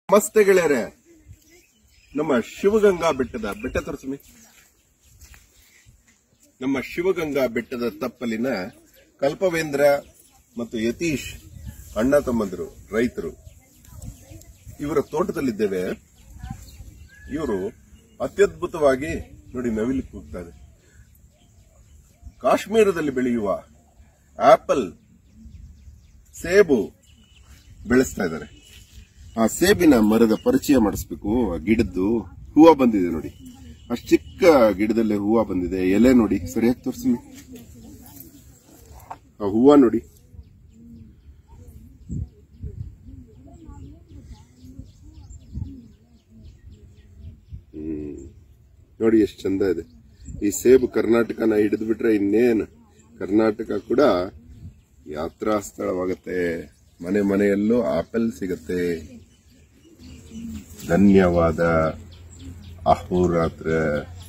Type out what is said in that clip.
ನಮಸ್ತೆ ಗೆಳೆಯರೆ ನಮ್ಮ ಶಿವಗಂಗಾ ಬೆಟ್ಟದ ಬೆಟ್ಟ ತೋರಿಸ್ಮಿ ನಮ್ಮ ಶಿವಗಂಗಾ ಬೆಟ್ಟದ ತಪ್ಪಲಿನ ಕಲ್ಪವೇಂದ್ರ ಮತ್ತು ಯತೀಶ್ ಅಣ್ಣ ತಮ್ಮಂದರು ರೈತರು ಇವರ ತೋಟದಲ್ಲಿದ್ದೇವೆ ಇವರು ಅತ್ಯದ್ಭುತವಾಗಿ ನೋಡಿ ನವಿಲು ಕೂಗ್ತಾ ಇದೆ ಕಾಶ್ಮೀರದಲ್ಲಿ ಬೆಳೆಯುವ ಆಪಲ್ ಸೇಬು ಬೆಳೆಸ್ತಾ ಇದ್ದಾರೆ ಆ ಸೇಬಿನ ಮರದ ಪರಿಚಯ ಮಾಡಿಸ್ಬೇಕು ಆ ಗಿಡದ್ದು ಹೂವ ಬಂದಿದೆ ನೋಡಿ ಅಷ್ಟು ಚಿಕ್ಕ ಗಿಡದಲ್ಲೇ ಹೂವ ಬಂದಿದೆ ಎಲೆ ನೋಡಿ ಸರಿಯಾಗಿ ತೋರಿಸಿ ಆ ಹೂವ ನೋಡಿ ಹ್ಮ್ ನೋಡಿ ಎಷ್ಟು ಚಂದ ಇದೆ ಈ ಸೇಬು ಕರ್ನಾಟಕನ ಹಿಡಿದು ಬಿಟ್ರೆ ಇನ್ನೇನು ಕರ್ನಾಟಕ ಕೂಡ ಯಾತ್ರಾ ಸ್ಥಳವಾಗತ್ತೆ ಮನೆ ಮನೆಯಲ್ಲೂ ಆಪಲ್ ಸಿಗತ್ತೆ ಧನ್ಯವಾದ ಅಹೋರಾತ್ರ